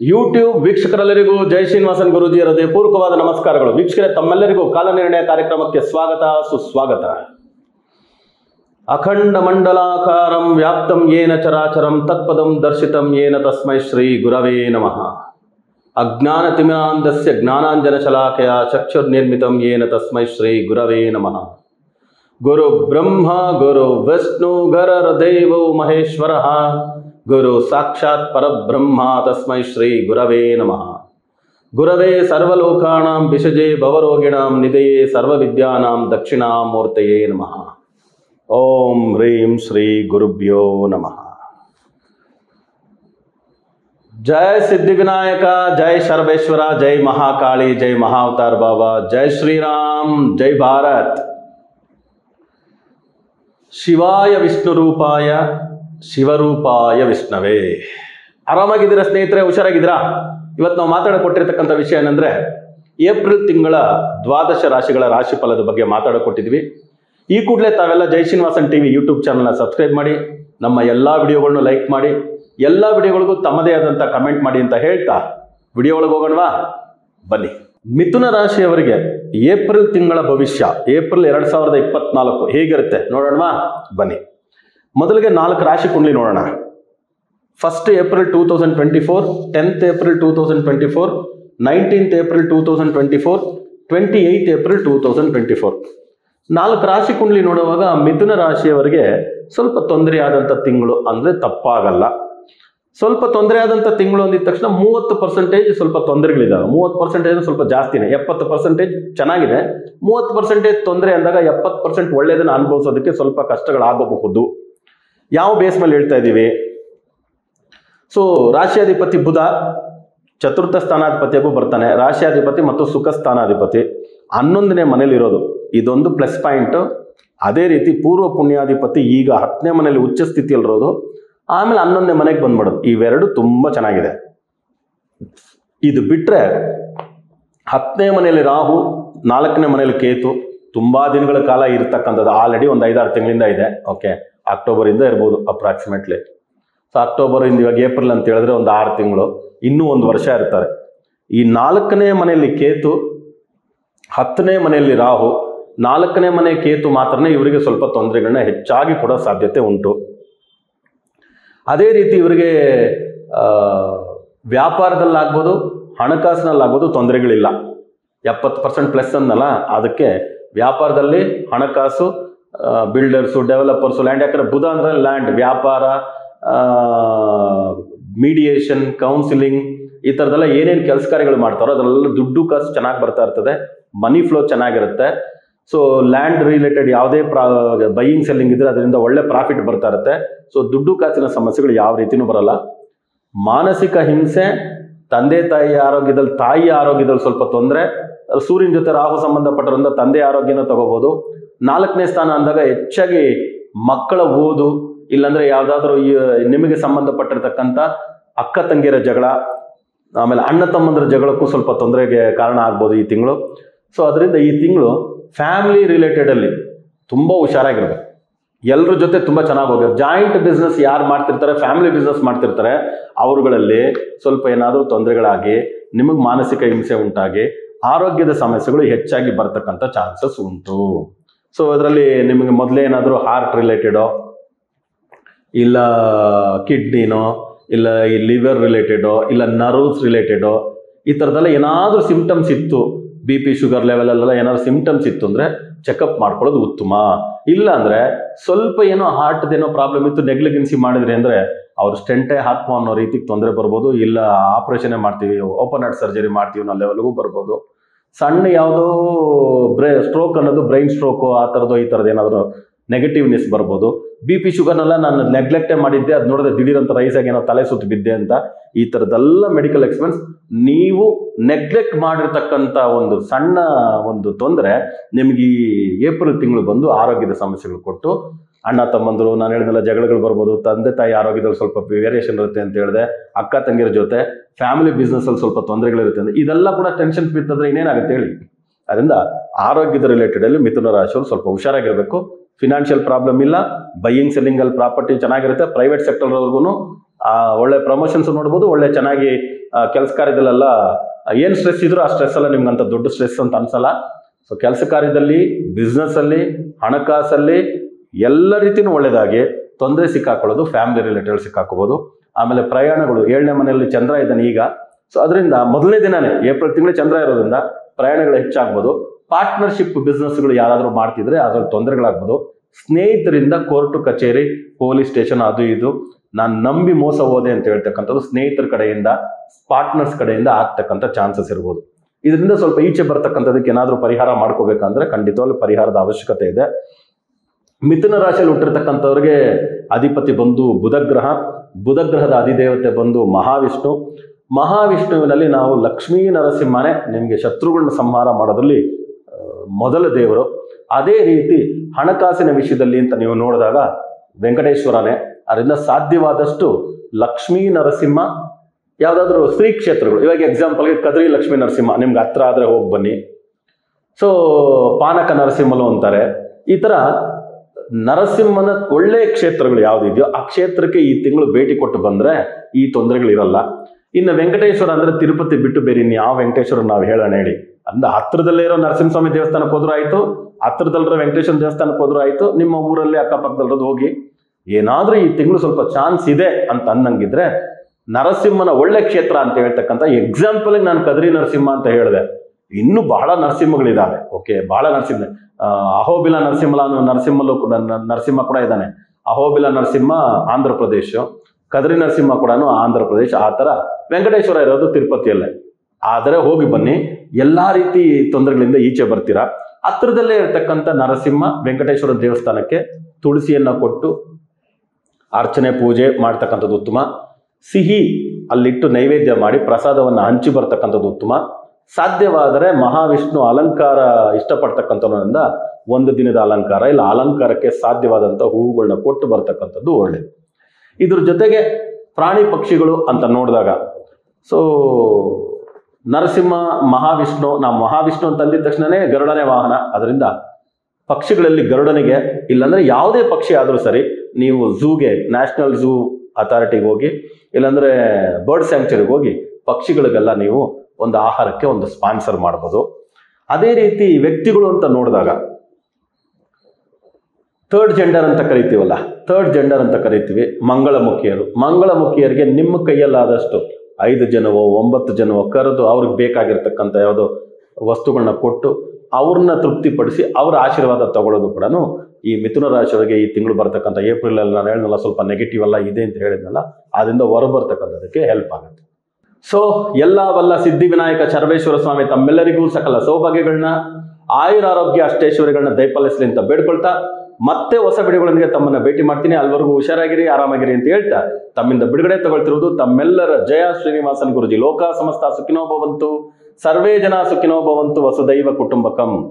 YouTube ವೀಕ್ಷಕರೆಲ್ಲರಿಗೂ ಜೈ ಶ್ರೀನಿವಾಸನ್ ಗುರುಜಿಯರ ಹೃದಯಪೂರ್ವಕವಾದ ನಮಸ್ಕಾರಗಳು ವೀಕ್ಷಕರೇ ತಮ್ಮೆಲ್ಲರಿಗೂ ಕಾಲನಿರ್ಣಯ ಕಾರ್ಯಕ್ರಮಕ್ಕೆ ಸ್ವಾಗತ ಸುಸ್ವಾಗತ ಅಖಂಡ ಮಂಡಲಾಕಾರಂ ವ್ಯಾಪ್ತಂ ಯೇನ ಚರಾಚರಂ ತತ್ಪದಂ ದರ್ಶಿತಂ ಯೇನ ತಸ್ಮೈ ಶ್ರೀ ಗುರವೇ ನಮಃ ಅಜ್ಞಾನತಿಮಿರಾಂಧಸ್ಯ ಜ್ಞಾನಾಂಜನ ಶಲಾಕೆಯ ಚಕ್ಷುರ್ನಿರ್ಮಿತಂ ಯೇನ ತಸ್ಮೈ ಶ್ರೀ ಗುರವೇ ನಮಃ ಗುರು ಬ್ರಹ್ಮ ಗುರು ವಿಷ್ಣು ಗರರ ದೇವೋ ಮಹೇಶ್ವರ ಗುರು ಸಾಕ್ಷಾತ್ ಪರಬ್ರಹ್ಮ ತಸ್ಮೈ ಶ್ರೀ ಗುರವೇ ನಮಃ ಗುರವೇ ಸರ್ವಲೋಕಾಣಾಂ ವಿಷಜೆ ಭವರೋಗಿಣಾಂ ನಿಧಯೇ ಸರ್ವವಿದ್ಯಾನಾಂ ದಕ್ಷಿಣಾಮೂರ್ತಯೇ ನಮಃ ಓಂ ಹ್ರೀಂ ಶ್ರೀ ಗುರುಭ್ಯೋ ನಮಃ ಜಯ ಸಿದ್ಧಿವಿನಾಯಕ ಜೈ ಸರ್ವೇಶ್ವರ ಜೈ ಮಹಾಕಾಳಿ ಜೈ ಮಹಾವತಾರ್ ಬಾಬಾ ಜೈ ಶ್ರೀರಾಮ್ ಜೈ ಭಾರತ್ ಶಿವಾಯ ವಿಷ್ಣು ರೂಪಾಯ ಶಿವರೂಪಾಯ ವಿಷ್ಣವೇ ಆರಾಮಾಗಿದ್ದೀರಾ ಸ್ನೇಹಿತರೆ ಹುಷಾರಾಗಿದ್ದೀರಾ ಇವತ್ತು ನಾವು ಮಾತಾಡಿಕೊಟ್ಟಿರ್ತಕ್ಕಂಥ ವಿಷಯ ಏನಂದ್ರೆ ಏಪ್ರಿಲ್ ತಿಂಗಳ ದ್ವಾದಶ ರಾಶಿಗಳ ರಾಶಿ ಫಲದ ಬಗ್ಗೆ ಮಾತಾಡಿಕೊಟ್ಟಿದ್ವಿ ಈ ಕೂಡಲೇ ತಾವೆಲ್ಲ ಜೈ ಶ್ರೀನಿವಾಸನ್ ಟಿವಿ ಯೂಟ್ಯೂಬ್ ಚಾನಲ್ನ ಸಬ್ಸ್ಕ್ರೈಬ್ ಮಾಡಿ ನಮ್ಮ ಎಲ್ಲ ವಿಡಿಯೋಗಳನ್ನು ಲೈಕ್ ಮಾಡಿ ಎಲ್ಲ ವಿಡಿಯೋಗಳಿಗೂ ತಮ್ಮದೇ ಆದಂಥ ಕಮೆಂಟ್ ಮಾಡಿ ಅಂತ ಹೇಳ್ತಾ ವಿಡಿಯೋ ಒಳಗೆ ಹೋಗೋಣವಾ ಬನ್ನಿ ಮಿಥುನ ರಾಶಿಯವರಿಗೆ ಏಪ್ರಿಲ್ ತಿಂಗಳ ಭವಿಷ್ಯ ಏಪ್ರಿಲ್ ಎರಡ್ ಸಾವಿರದ ಇಪ್ಪತ್ನಾಲ್ಕು ಹೇಗಿರುತ್ತೆ ನೋಡೋಣವಾ ಬನ್ನಿ ಮೊದಲಿಗೆ ನಾಲ್ಕು ರಾಶಿ ಕುಂಡ್ಲಿ ನೋಡೋಣ first April two thousand twenty four tenth April two thousand twenty four nineteenth April two thousand twenty four twenty eighth April two thousand twenty four ನಾಲ್ಕು ರಾಶಿ ಕುಂಡ್ಲಿ ನೋಡುವಾಗ ಮಿಥುನ ರಾಶಿಯವರಿಗೆ ಸ್ವಲ್ಪ ತೊಂದರೆ ಆದಂಥ ತಿಂಗಳು ಅಂದರೆ ತಪ್ಪಾಗಲ್ಲ ಸ್ವಲ್ಪ ತೊಂದರೆ ಆದಂಥ ತಿಂಗಳು ಅಂದಿದ ತಕ್ಷಣ ಮೂವತ್ತು ಪರ್ಸೆಂಟೇಜ್ ಸ್ವಲ್ಪ ತೊಂದರೆಗಳಿದಾವೆ ಮೂವತ್ತು ಪರ್ಸೆಂಟೇಜ್ ಸ್ವಲ್ಪ ಜಾಸ್ತಿನೇ ಎಪ್ಪತ್ತು ಪರ್ಸೆಂಟೇಜ್ ಚೆನ್ನಾಗಿದೆ ಮೂವತ್ತು ಪರ್ಸೆಂಟೇಜ್ ತೊಂದರೆ ಅಂದಾಗ ಎಪ್ಪತ್ತು ಪರ್ಸೆಂಟ್ ಒಳ್ಳೆಯದನ್ನು ಅನುಭವಿಸೋದಕ್ಕೆ ಸ್ವಲ್ಪ ಕಷ್ಟಗಳಾಗಬಹುದು ಯಾವ ಬೇಸ್ ಮೇಲೆ ಹೇಳ್ತಾ ಇದ್ದೀವಿ ಸೊ ರಾಶಿಯಾಧಿಪತಿ ಬುಧ ಚತುರ್ಥ ಸ್ಥಾನಾಧಿಪತಿಯಾಗೂ ಬರ್ತಾನೆ ರಾಶಿಯಾಧಿಪತಿ ಮತ್ತು ಸುಖ ಸ್ಥಾನಾಧಿಪತಿ ಹನ್ನೊಂದನೇ ಮನೇಲಿರೋದು ಇದೊಂದು ಪ್ಲಸ್ ಪಾಯಿಂಟ್ ಅದೇ ರೀತಿ ಪೂರ್ವ ಪುಣ್ಯಾಧಿಪತಿ ಈಗ ಹತ್ತನೇ ಮನೇಲಿ ಉಚ್ಚ ಸ್ಥಿತಿಯಲ್ಲಿರೋದು ಆಮೇಲೆ ಹನ್ನೊಂದನೇ ಮನೆಗೆ ಬಂದ್ಬಿಡೋದು ಇವೆರಡು ತುಂಬ ಚೆನ್ನಾಗಿದೆ ಇದು ಬಿಟ್ಟರೆ ಹತ್ತನೇ ಮನೆಯಲ್ಲಿ ರಾಹು ನಾಲ್ಕನೇ ಮನೆಯಲ್ಲಿ ಕೇತು ತುಂಬ ದಿನಗಳ ಕಾಲ ಇರ್ತಕ್ಕಂಥದ್ದು ಆಲ್ರೆಡಿ ಒಂದು ಐದಾರು ತಿಂಗಳಿಂದ ಇದೆ ಓಕೆ ಅಕ್ಟೋಬರಿಂದ ಇರ್ಬೋದು ಅಪ್ರಾಕ್ಸಿಮೇಟ್ಲಿ ಸೊ ಅಕ್ಟೋಬರ್ ಇಂದ ಇವಾಗ ಏಪ್ರಿಲ್ ಅಂತ ಹೇಳಿದ್ರೆ ಒಂದು ಆರು ತಿಂಗಳು ಇನ್ನೂ ಒಂದು ವರ್ಷ ಇರ್ತಾರೆ ಈ ನಾಲ್ಕನೇ ಮನೆಯಲ್ಲಿ ಕೇತು ಹತ್ತನೇ ಮನೆಯಲ್ಲಿ ರಾಹು ನಾಲ್ಕನೇ ಮನೆ ಕೇತು ಮಾತ್ರನೇ ಇವರಿಗೆ ಸ್ವಲ್ಪ ತೊಂದರೆಗಳನ್ನ ಹೆಚ್ಚಾಗಿ ಕೊಡೋ ಸಾಧ್ಯತೆ ಉಂಟು ಅದೇ ರೀತಿ ಇವರಿಗೆ ಆ, ವ್ಯಾಪಾರದಲ್ಲಾಗ್ಬೋದು ಹಣಕಾಸಿನಲ್ಲಾಗ್ಬೋದು ತೊಂದರೆಗಳಿಲ್ಲ ಎಪ್ಪತ್ತು ಪರ್ಸೆಂಟ್ ಪ್ಲಸ್ ಅಂದಲ್ಲ ಅದಕ್ಕೆ ವ್ಯಾಪಾರದಲ್ಲಿ ಹಣಕಾಸು ಬಿಲ್ಡರ್ಸು ಡೆವಲಪರ್ಸು ಲ್ಯಾಂಡ್ ಯಾಕಂದ್ರೆ ಬುಧ ಅಂದ್ರೆ ಲ್ಯಾಂಡ್ ವ್ಯಾಪಾರ ಮೀಡಿಯೇಷನ್ ಕೌನ್ಸಿಲಿಂಗ್ ಈ ಥರದೆಲ್ಲ ಏನೇನು ಕೆಲಸ ಕಾರ್ಯಗಳು ಮಾಡ್ತಾರೋ ಅದರಲ್ಲ ದುಡ್ಡು ಕಾಸು ಚೆನ್ನಾಗಿ ಬರ್ತಾ ಇರ್ತದೆ ಮನಿ ಫ್ಲೋ ಚೆನ್ನಾಗಿರುತ್ತೆ ಸೊ ಲ್ಯಾಂಡ್ ರಿಲೇಟೆಡ್ ಯಾವುದೇ ಪ್ರಾ ಬೈಯಿಂಗ್ ಸೆಲ್ಲಿಂಗ್ ಇದ್ರೆ ಅದರಿಂದ ಒಳ್ಳೆ ಪ್ರಾಫಿಟ್ ಬರ್ತಾ ಇರುತ್ತೆ ಸೊ ದುಡ್ಡು ಕಾಸಿನ ಸಮಸ್ಯೆಗಳು ಯಾವ ರೀತಿನೂ ಬರಲ್ಲ ಮಾನಸಿಕ ಹಿಂಸೆ ತಂದೆ ತಾಯಿ ಆರೋಗ್ಯದಲ್ಲಿ ತಾಯಿ ಆರೋಗ್ಯದಲ್ಲಿ ಸ್ವಲ್ಪ ತೊಂದರೆ ಸೂರ್ಯನ ಜೊತೆ ರಾಹು ಸಂಬಂಧಪಟ್ಟರಿಂದ ತಂದೆ ಆರೋಗ್ಯನ ತಗೋಬಹುದು ನಾಲ್ಕನೇ ಸ್ಥಾನ ಅಂದಾಗ ಹೆಚ್ಚಾಗಿ ಮಕ್ಕಳ ಓದು ಇಲ್ಲಾಂದ್ರೆ ಯಾವ್ದಾದ್ರು ಈ ನಿಮಗೆ ಸಂಬಂಧಪಟ್ಟಿರ್ತಕ್ಕಂಥ ಅಕ್ಕ ತಂಗಿಯರ ಜಗಳ ಆಮೇಲೆ ಅಣ್ಣ ತಮ್ಮಂದ್ರ ಜಗಳಕ್ಕೂ ಸ್ವಲ್ಪ ತೊಂದರೆಗೆ ಕಾರಣ ಆಗ್ಬೋದು ಈ ತಿಂಗಳು ಸೊ ಅದರಿಂದ ಈ ತಿಂಗಳು ಫ್ಯಾಮಿಲಿ ರಿಲೇಟೆಡಲ್ಲಿ ತುಂಬ ಹುಷಾರಾಗಿರ್ಬೇಕು ಎಲ್ಲರ ಜೊತೆ ತುಂಬ ಚೆನ್ನಾಗಿ ಹೋಗ್ಬೇಕು ಜಾಯಿಂಟ್ ಬಿಸ್ನೆಸ್ ಯಾರು ಮಾಡ್ತಿರ್ತಾರೆ ಫ್ಯಾಮಿಲಿ ಬಿಸ್ನೆಸ್ ಮಾಡ್ತಿರ್ತಾರೆ ಅವರುಗಳಲ್ಲಿ ಸ್ವಲ್ಪ ಏನಾದರೂ ತೊಂದರೆಗಳಾಗಿ ನಿಮಗೆ ಮಾನಸಿಕ ಹಿಂಸೆ ಉಂಟಾಗಿ ಆರೋಗ್ಯದ ಸಮಸ್ಯೆಗಳು ಹೆಚ್ಚಾಗಿ ಬರ್ತಕ್ಕಂಥ ಚಾನ್ಸಸ್ ಉಂಟು ಸೊ ಅದರಲ್ಲಿ ನಿಮಗೆ ಮೊದಲೇ ಏನಾದರೂ ಹಾರ್ಟ್ ರಿಲೇಟೆಡೋ ಇಲ್ಲ ಕಿಡ್ನಿನೋ ಇಲ್ಲ ಈ ಲಿವರ್ ರಿಲೇಟೆಡೋ ಇಲ್ಲ ನರ್ವ್ಸ್ ರಿಲೇಟೆಡೋ ಈ ಥರದ್ದೆಲ್ಲ ಏನಾದರೂ ಸಿಂಪ್ಟಮ್ಸ್ ಇತ್ತು ಬಿ ಪಿ ಶುಗರ್ ಲೆವೆಲಲ್ಲೆಲ್ಲ ಏನಾದ್ರು ಸಿಂಪ್ಟಮ್ಸ್ ಇತ್ತು ಅಂದರೆ ಚೆಕಪ್ ಮಾಡ್ಕೊಳ್ಳೋದು ಉತ್ತಮ ಇಲ್ಲ ಅಂದರೆ ಸ್ವಲ್ಪ ಏನೋ ಹಾರ್ಟ್ದೇನೋ ಪ್ರಾಬ್ಲಮ್ ಇತ್ತು ನೆಗ್ಲಿಗೆನ್ಸಿ ಮಾಡಿದ್ರಿ ಅಂದರೆ ಅವ್ರು ಸ್ಟೆಂಟೇ ಹಾಕೋ ಅನ್ನೋ ರೀತಿಗೆ ತೊಂದರೆ ಬರ್ಬೋದು ಇಲ್ಲ ಆಪ್ರೇಷನ್ನೇ ಮಾಡ್ತೀವಿ ಓಪನ್ ಹಾರ್ಟ್ ಸರ್ಜರಿ ಮಾಡ್ತೀವಿ ಅನ್ನೋ ಲೆವೆಲ್ಗೂ ಬರ್ಬೋದು ಸಣ್ಣ ಯಾವುದೋ ಬ್ರೇ ಸ್ಟ್ರೋಕ್ ಅನ್ನೋದು ಬ್ರೈನ್ ಸ್ಟ್ರೋಕು ಆ ಥರದ್ದು ಈ ಥರದ್ದು ಏನಾದರೂ ನೆಗೆಟಿವ್ನೆಸ್ ಬರ್ಬೋದು ಬಿ ಪಿ ಶುಗರ್ನೆಲ್ಲ ನಾನು ನೆಗ್ಲೆಕ್ಟೇ ಮಾಡಿದ್ದೆ ಅದು ನೋಡಿದ್ರೆ ದಿಢೀರ್ ಅಂತ ರೈಸ್ ಆಗಿ ಏನೋ ತಲೆ ಸುತ್ತು ಬಿದ್ದೆ ಅಂತ ಈ ಥರದ್ದೆಲ್ಲ ಮೆಡಿಕಲ್ ಎಕ್ಸ್ಪೆನ್ಸ್ ನೀವು ನೆಗ್ಲೆಕ್ಟ್ ಮಾಡಿರ್ತಕ್ಕಂಥ ಒಂದು ಸಣ್ಣ ಒಂದು ತೊಂದರೆ ನಿಮ್ಗೆ ಈ ಏಪ್ರಿಲ್ ತಿಂಗಳು ಬಂದು ಆರೋಗ್ಯದ ಸಮಸ್ಯೆಗಳು ಕೊಟ್ಟು ಅಣ್ಣ ತಮ್ಮಂದರು ನಾನು ಹೇಳಿದೆಲ್ಲ ಜಗಳಗಳು ಬರ್ಬೋದು ತಂದೆ ತಾಯಿ ಆರೋಗ್ಯದಲ್ಲಿ ಸ್ವಲ್ಪ ವೇರಿಯೇಷನ್ ಇರುತ್ತೆ ಅಂತ ಹೇಳಿದೆ ಅಕ್ಕ ತಂಗಿರ ಜೊತೆ ಫ್ಯಾಮಿಲಿ ಬಿಸ್ನೆಸ್ಸಲ್ಲಿ ಸ್ವಲ್ಪ ತೊಂದರೆಗಳಿರುತ್ತೆ ಅಂದ್ರೆ ಇದೆಲ್ಲ ಕೂಡ ಟೆನ್ಷನ್ ಬಿತ್ತಂದ್ರೆ ಇನ್ನೇನಾಗುತ್ತೆ ಹೇಳಿ ಅದರಿಂದ ಆರೋಗ್ಯದ ರಿಲೇಟೆಡ್ ಅಲ್ಲಿ ಮಿಥುನ ರಾಶಿಯವರು ಸ್ವಲ್ಪ ಹುಷಾರಾಗಿರಬೇಕು ಫಿನಾನ್ಷಿಯಲ್ ಪ್ರಾಬ್ಲಮ್ ಇಲ್ಲ ಬೈಯಿಂಗ್ ಸೆಲ್ಲಿಂಗ್ ಅಲ್ಲಿ ಪ್ರಾಪರ್ಟಿ ಚೆನ್ನಾಗಿರುತ್ತೆ ಪ್ರೈವೇಟ್ ಸೆಕ್ಟರ್ ಅವ್ರಿಗೂ ಆ, ಒಳ್ಳೆ ಪ್ರಮೋಷನ್ಸ್ ನೋಡ್ಬೋದು ಒಳ್ಳೆ ಚೆನ್ನಾಗಿ ಕೆಲಸ ಕಾರ್ಯದಲ್ಲೆಲ್ಲ ಏನು ಸ್ಟ್ರೆಸ್ ಇದ್ರೂ ಆ ಸ್ಟ್ರೆಸ್ ಎಲ್ಲ ನಿಮ್ಗಂತ ದೊಡ್ಡ ಸ್ಟ್ರೆಸ್ ಅಂತ ಅನ್ಸಲ್ಲ ಸೊ ಕೆಲಸ ಕಾರ್ಯದಲ್ಲಿ business ಅಲ್ಲಿ ಹಣಕಾಸಲ್ಲಿ ಎಲ್ಲ ರೀತಿನೂ ಒಳ್ಳೇದಾಗಿ ತೊಂದರೆ ಸಿಕ್ಕಾಕೊಳ್ಳೋದು ಫ್ಯಾಮಿಲಿ ರಿಲೇಟೆಡ್ ಸಿಕ್ಕಾಕೋಬೋದು ಆಮೇಲೆ ಪ್ರಯಾಣಗಳು ಏಳನೇ ಮನೆಯಲ್ಲಿ ಚಂದ್ರ ಇದ್ದಾನೆ ಈಗ ಸೊ ಅದರಿಂದ ಮೊದಲನೇ ದಿನನೇ ಏಪ್ರಿಲ್ ತಿಂಗಳು ಚಂದ್ರ ಇರೋದ್ರಿಂದ ಪ್ರಯಾಣಗಳು ಹೆಚ್ಚಾಗ್ಬೋದು ಪಾರ್ಟ್ನರ್ಶಿಪ್ ಬಿಸ್ನೆಸ್ಗಳು ಯಾರಾದರೂ ಮಾಡ್ತಿದ್ರೆ ಅದ್ರಲ್ಲಿ ತೊಂದರೆಗಳಾಗ್ಬೋದು ಸ್ನೇಹಿತರಿಂದ ಕೋರ್ಟು ಕಚೇರಿ ಪೊಲೀಸ್ ಸ್ಟೇಷನ್ ಅದು ಇದು ನಾನು ನಂಬಿ ಮೋಸ ಹೋದೆ ಅಂತ ಹೇಳ್ತಕ್ಕಂಥದ್ದು ಸ್ನೇಹಿತರ ಕಡೆಯಿಂದ ಪಾರ್ಟ್ನರ್ಸ್ ಕಡೆಯಿಂದ ಆಗ್ತಕ್ಕಂಥ ಚಾನ್ಸಸ್ ಇರ್ಬೋದು ಇದರಿಂದ ಸ್ವಲ್ಪ ಈಚೆ ಬರ್ತಕ್ಕಂಥದಕ್ಕೆ ಏನಾದರೂ ಪರಿಹಾರ ಮಾಡ್ಕೋಬೇಕಂದ್ರೆ ಖಂಡಿತವಾಗ್ಲೂ ಪರಿಹಾರದ ಅವಶ್ಯಕತೆ ಇದೆ ಮಿಥುನ ರಾಶಿಯಲ್ಲಿ ಹುಟ್ಟಿರ್ತಕ್ಕಂಥವ್ರಿಗೆ ಅಧಿಪತಿ ಬಂದು ಬುಧ ಗ್ರಹ ಬುಧ ಗ್ರಹದ ಅಧಿದೇವತೆ ಬಂದು ಮಹಾವಿಷ್ಣು ಮಹಾವಿಷ್ಣುವಿನಲ್ಲಿ ನಾವು ಲಕ್ಷ್ಮೀ ನರಸಿಂಹನೇ ನಿಮಗೆ ಶತ್ರುಗಳನ್ನ ಸಂಹಾರ ಮಾಡೋದ್ರಲ್ಲಿ ಆ, ಮೊದಲ ದೇವರು ಅದೇ ರೀತಿ ಹಣಕಾಸಿನ ವಿಷಯದಲ್ಲಿ ಅಂತ ನೀವು ನೋಡಿದಾಗ ವೆಂಕಟೇಶ್ವರನೇ ಅದರಿಂದ ಸಾಧ್ಯವಾದಷ್ಟು ಲಕ್ಷ್ಮೀ ನರಸಿಂಹ ಯಾವುದಾದ್ರೂ ಶ್ರೀ ಕ್ಷೇತ್ರಗಳು ಇವಾಗ ಎಕ್ಸಾಂಪಲ್ಗೆ ಕದ್ರಿ ಲಕ್ಷ್ಮೀ ನರಸಿಂಹ ನಿಮ್ಗೆ ಹತ್ರ ಆದರೆ ಹೋಗಿ ಬನ್ನಿ ಸೊ ಪಾನಕ ನರಸಿಂಹಲು ಅಂತಾರೆ ಈ ಥರ ನರಸಿಂಹನ ಒಳ್ಳೆ ಕ್ಷೇತ್ರಗಳು ಯಾವುದಿದೆಯೋ ಆ ಕ್ಷೇತ್ರಕ್ಕೆ ಈ ತಿಂಗಳು ಭೇಟಿ ಕೊಟ್ಟು ಬಂದರೆ ಈ ತೊಂದರೆಗಳಿರಲ್ಲ ಇನ್ನು ವೆಂಕಟೇಶ್ವರ ಅಂದರೆ ತಿರುಪತಿ ಬಿಟ್ಟು ಬೇರೆ ಇನ್ನು ಯಾವ ವೆಂಕಟೇಶ್ವರ ನಾವು ಹೇಳೋಣ ಹೇಳಿ ಅಂದ ಹತ್ರದಲ್ಲೇ ಇರೋ ನರಸಿಂಹಸ್ವಾಮಿ ದೇವಸ್ಥಾನಕ್ಕೆ ಹೋದ್ರೂ ಆಯಿತು ಹತ್ರದಲ್ಲಿರೋ ವೆಂಕಟೇಶ್ವರ ದೇವಸ್ಥಾನಕ್ಕೆ ಹೋದ್ರೂ ಆಯಿತು ನಿಮ್ಮ ಊರಲ್ಲಿ ಅಕ್ಕಪಕ್ಕದಲ್ಲಿರೋದು ಹೋಗಿ ಏನಾದರೂ ಈ ತಿಂಗಳು ಸ್ವಲ್ಪ ಚಾನ್ಸ್ ಇದೆ ಅಂತ ಅನ್ನಂಗಿದ್ರೆ ನರಸಿಂಹನ ಒಳ್ಳೆ ಕ್ಷೇತ್ರ ಅಂತ ಹೇಳ್ತಕ್ಕಂಥ ಎಕ್ಸಾಂಪಲ್ಗೆ ನಾನು ಕದ್ರಿ ನರಸಿಂಹ ಅಂತ ಹೇಳಿದೆ ಇನ್ನೂ ಬಹಳ ನರಸಿಂಹಗಳಿದ್ದಾವೆ ಓಕೆ ಬಹಳ ನರಸಿಂಹ ಆ, ಅಹೋಬಿಲ ನರಸಿಂಹ ಅನ್ನೋ ನರಸಿಂಹಲ್ಲೂ ಕೂಡ ನ- ನರಸಿಂಹ ಕೂಡ ಇದ್ದಾನೆ ಅಹೋಬಿಲ ನರಸಿಂಹ ಆಂಧ್ರ ಪ್ರದೇಶ ಕದ್ರಿ ನರಸಿಂಹ ಕೂಡ ಆಂಧ್ರ ಪ್ರದೇಶ ಆ ಥರ ವೆಂಕಟೇಶ್ವರ ಇರೋದು ತಿರುಪತಿಯಲ್ಲೇ ಆದರೆ ಹೋಗಿ ಬನ್ನಿ ಎಲ್ಲಾ ರೀತಿ ತೊಂದರೆಗಳಿಂದ ಈಚೆ ಬರ್ತೀರಾ ಹತ್ರದಲ್ಲೇ ಇರತಕ್ಕಂಥ ನರಸಿಂಹ ವೆಂಕಟೇಶ್ವರ ದೇವಸ್ಥಾನಕ್ಕೆ ತುಳಸಿಯನ್ನ ಕೊಟ್ಟು ಅರ್ಚನೆ ಪೂಜೆ ಮಾಡ್ತಕ್ಕಂಥದ್ದು ಉತ್ತಮ ಸಿಹಿ ಅಲ್ಲಿಟ್ಟು ನೈವೇದ್ಯ ಮಾಡಿ ಪ್ರಸಾದವನ್ನು ಹಂಚಿ ಬರ್ತಕ್ಕಂಥದ್ದು ಉತ್ತಮ ಸಾಧ್ಯವಾದರೆ ಮಹಾವಿಷ್ಣು ಅಲಂಕಾರ ಇಷ್ಟಪಡ್ತಕ್ಕಂಥವರಿಂದ ಒಂದು ದಿನದ ಅಲಂಕಾರ ಇಲ್ಲ ಅಲಂಕಾರಕ್ಕೆ ಸಾಧ್ಯವಾದಂಥ ಹೂವುಗಳನ್ನ ಕೊಟ್ಟು ಬರ್ತಕ್ಕಂಥದ್ದು ಒಳ್ಳೆಯದು ಇದ್ರ ಜೊತೆಗೆ ಪ್ರಾಣಿ ಪಕ್ಷಿಗಳು ಅಂತ ನೋಡಿದಾಗ ಸೊ ನರಸಿಂಹ ಮಹಾವಿಷ್ಣು ನಾವು ಮಹಾವಿಷ್ಣು ಅಂತ ಅಂದಿದ ತಕ್ಷಣನೇ ಗರುಡನೇ ವಾಹನ ಅದರಿಂದ ಪಕ್ಷಿಗಳಲ್ಲಿ ಗರುಡನಿಗೆ ಇಲ್ಲಾಂದ್ರೆ ಯಾವುದೇ ಪಕ್ಷಿ ಆದರೂ ಸರಿ ನೀವು ಝೂಗೆ ನ್ಯಾಷನಲ್ ಝೂ ಅಥಾರಿಟಿಗೆ ಹೋಗಿ ಇಲ್ಲಾಂದ್ರೆ ಬರ್ಡ್ ಸ್ಯಾಂಕ್ಚುರಿಗೆ ಹೋಗಿ ಪಕ್ಷಿಗಳಿಗೆಲ್ಲ ನೀವು ಒಂದು ಆಹಾರಕ್ಕೆ ಒಂದು ಸ್ಪಾನ್ಸರ್ ಮಾಡ್ಬೋದು ಅದೇ ರೀತಿ ವ್ಯಕ್ತಿಗಳು ಅಂತ ನೋಡಿದಾಗ ಥರ್ಡ್ ಜೆಂಡರ್ ಅಂತ ಕರಿತೀವಲ್ಲ ಥರ್ಡ್ ಜೆಂಡರ್ ಅಂತ ಕರಿತೀವಿ ಮಂಗಳಮುಖಿಯರು ಮಂಗಳಮುಖಿಯರಿಗೆ ನಿಮ್ಮ ಕೈಯಲ್ಲಾದಷ್ಟು ಐದು ಜನವೋ ಒಂಬತ್ತು ಜನವೋ ಕರೆದು ಅವ್ರಿಗೆ ಬೇಕಾಗಿರ್ತಕ್ಕಂಥ ಯಾವುದೋ ವಸ್ತುಗಳನ್ನ ಕೊಟ್ಟು ಅವ್ರನ್ನ ತೃಪ್ತಿಪಡಿಸಿ ಅವರ ಆಶೀರ್ವಾದ ತಗೊಳ್ಳೋದು ಕೂಡ ಈ ಮಿಥುನ ರಾಶಿಯವರಿಗೆ ಈ ತಿಂಗಳು ಬರ್ತಕ್ಕಂಥ ಏಪ್ರಿಲ್ ಅಲ್ಲಿ ನಾನು ಹೇಳಿದ್ನಲ್ಲ ಸ್ವಲ್ಪ ನೆಗೆಟಿವ್ ಎಲ್ಲ ಇದೆ ಅಂತ ಹೇಳಿದ್ನಲ್ಲ ಅದರಿಂದ ಹೊರಬರ್ತಕ್ಕಂಥದಕ್ಕೆ ಹೆಲ್ಪ್ ಆಗುತ್ತೆ ಸೊ ಎಲ್ಲ ವಲ್ಲ ಸಿದ್ಧಿವಿನಾಯಕ ಚರಬೇಶ್ವರ ಸ್ವಾಮಿ ತಮ್ಮೆಲ್ಲರಿಗೂ ಸಕಲ ಸೌಭಾಗ್ಯಗಳನ್ನ ಆಯುರಾರೋಗ್ಯ ಅಷ್ಟೈಶ್ವರ್ಯಗಳನ್ನ ದಯಪಾಲಿಸಲಿ ಅಂತ ಬೇಡ್ಕೊಳ್ತಾ ಮತ್ತೆ ಹೊಸ ವಿಡಿಯೋಗಳೊಂದಿಗೆ ತಮ್ಮನ್ನ ಭೇಟಿ ಮಾಡ್ತೀನಿ ಅಲ್ಲಿವರೆಗೂ ಹುಷಾರಾಗಿರಿ ಆರಾಮಾಗಿರಿ ಅಂತ ಹೇಳ್ತಾ ತಮ್ಮಿಂದ ಬಿಡುಗಡೆ ತಗೊಳ್ತಿರುವುದು ತಮ್ಮೆಲ್ಲರ ಜಯ ಶ್ರೀನಿವಾಸನ್ ಗುರುಜಿ ಲೋಕ ಸಮಸ್ತ ಸುಖಿನೋ ಭವಂತು ಸರ್ವೇ ಜನ ಸುಖಿನೋ ಭವಂತು ವಸುದೈವ ಕುಟುಂಬಕಂ